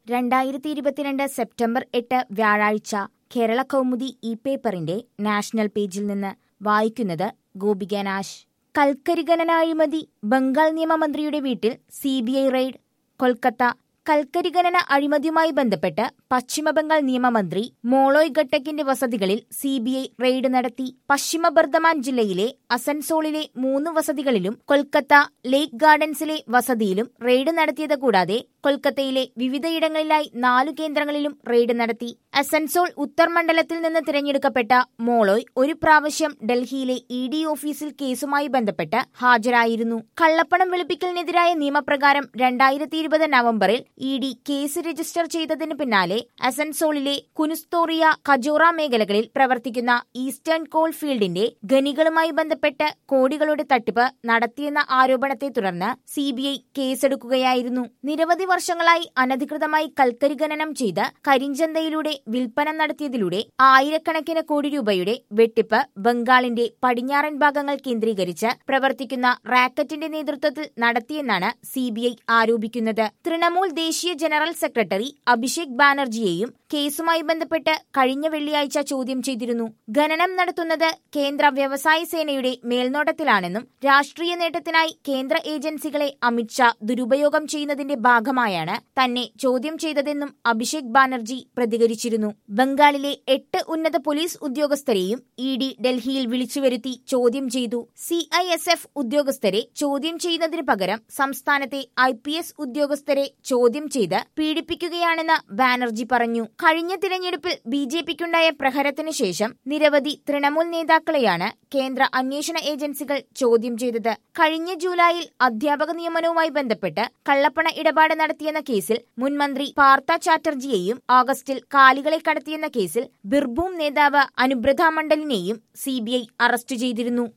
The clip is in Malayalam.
രണ്ടായിരത്തി ഇരുപത്തിരണ്ട് സെപ്റ്റംബർ എട്ട് വ്യാഴാഴ്ച കേരള കൗമുദി ഇ പേപ്പറിന്റെ നാഷണൽ പേജിൽ നിന്ന് വായിക്കുന്നത് ഗോപിക നാശ് കൽക്കരി ഖനന അഴിമതി ബംഗാൾ നിയമമന്ത്രിയുടെ വീട്ടിൽ C B I raid Kolkata കൽക്കരി ഖനന അഴിമതിയുമായി ബന്ധപ്പെട്ട് പശ്ചിമബംഗാൾ നിയമമന്ത്രി മോളോയ് ഘട്ടക്കിന്റെ വസതികളിൽ സി ബി ഐ റെയ്ഡ് നടത്തി പശ്ചിമ ബർദ്ധമാൻ ജില്ലയിലെ അസൻസോളിലെ മൂന്ന് വസതികളിലും കൊൽക്കത്ത ലേക്ക് ഗാർഡൻസിലെ വസതിയിലും റെയ്ഡ് നടത്തിയത് കൂടാതെ കൊൽക്കത്തയിലെ വിവിധയിടങ്ങളിലായി നാലു കേന്ദ്രങ്ങളിലും റെയ്ഡ് നടത്തി അസൻസോൾ ഉത്തർ മണ്ഡലത്തിൽ നിന്ന് തിരഞ്ഞെടുക്കപ്പെട്ട മോളോയ് ഒരു പ്രാവശ്യം ഡൽഹിയിലെ ഇ ഡി ഓഫീസിൽ കേസുമായി ബന്ധപ്പെട്ട് ഹാജരായിരുന്നു കള്ളപ്പണം വെളുപ്പിക്കലിനെതിരായ നിയമപ്രകാരം രണ്ടായിരത്തി ഇരുപത് നവംബറിൽ ഇ ഡി കേസ് രജിസ്റ്റർ ചെയ്തതിന് പിന്നാലെ അസൻസോളിലെ കുനുസ്തോറിയ കജോറ മേഖലകളിൽ പ്രവർത്തിക്കുന്ന ഈസ്റ്റേൺ കോൾ ഫീൽഡിന്റെ ഖനികളുമായി ബന്ധപ്പെട്ട് കോടികളുടെ തട്ടിപ്പ് നടത്തിയെന്ന ആരോപണത്തെ തുടർന്ന് സിബിഐ കേസെടുക്കുകയായിരുന്നു നിരവധി വർഷങ്ങളായി അനധികൃതമായി കൽക്കരി ഖനനം ചെയ്ത് കരിഞ്ചന്തയിലൂടെ വിൽപ്പന നടത്തിയതിലൂടെ ആയിരക്കണക്കിന് കോടി രൂപയുടെ വെട്ടിപ്പ് ബംഗാളിന്റെ പടിഞ്ഞാറൻ ഭാഗങ്ങൾ കേന്ദ്രീകരിച്ച് പ്രവർത്തിക്കുന്ന റാക്കറ്റിന്റെ നേതൃത്വത്തിൽ നടത്തിയെന്നാണ് സിബിഐ ആരോപിക്കുന്നത് തൃണമൂൽ ദേശീയ ജനറൽ സെക്രട്ടറി അഭിഷേക് ബാനർജിയെയും കേസുമായി ബന്ധപ്പെട്ട് കഴിഞ്ഞ വെള്ളിയാഴ്ച ചോദ്യം ചെയ്തിരുന്നു ഖനനം നടത്തുന്നത് കേന്ദ്ര വ്യവസായ സേനയുടെ മേൽനോട്ടത്തിലാണെന്നും രാഷ്ട്രീയ നേട്ടത്തിനായി കേന്ദ്ര ഏജൻസികളെ അമിത്ഷാ ദുരുപയോഗം ചെയ്യുന്നതിന്റെ ഭാഗമായാണ് തന്നെ ചോദ്യം ചെയ്തതെന്നും അഭിഷേക് ബാനർജി പ്രതികരിച്ചിരുന്നു ബംഗാളിലെ എട്ട് ഉന്നത പോലീസ് ഉദ്യോഗസ്ഥരെയും ഇ ഡി ഡൽഹിയിൽ വിളിച്ചുവരുത്തി ചോദ്യം ചെയ്തു സി ഐ എസ് എഫ് ഉദ്യോഗസ്ഥരെ ചോദ്യം ചെയ്യുന്നതിന് പകരം സംസ്ഥാനത്തെ ഐ പി എസ് ഉദ്യോഗസ്ഥരെ ചോദ്യം ചെയ്ത് പീഡിപ്പിക്കുകയാണെന്ന് ബാനർജി പറഞ്ഞു കഴിഞ്ഞ തിരഞ്ഞെടുപ്പിൽ ബി ജെ പിക്കുണ്ടായ പ്രഹരത്തിന് ശേഷം നിരവധി തൃണമൂൽ നേതാക്കളെയാണ് കേന്ദ്ര അന്വേഷണ ഏജൻസികൾ ചോദ്യം ചെയ്തത് കഴിഞ്ഞ ജൂലൈയിൽ അധ്യാപക നിയമനവുമായി ബന്ധപ്പെട്ട് കള്ളപ്പണ ഇടപാട് നടത്തിയെന്ന കേസിൽ മുൻമന്ത്രി പാർത്ഥ ചാറ്റർജിയെയും ഓഗസ്റ്റിൽ കാലികളെ കടത്തിയെന്ന കേസിൽ ബിർഭൂം നേതാവ് അനുബ്രത മണ്ഡലിനെയും സിബിഐ അറസ്റ്റ് ചെയ്തിരുന്നു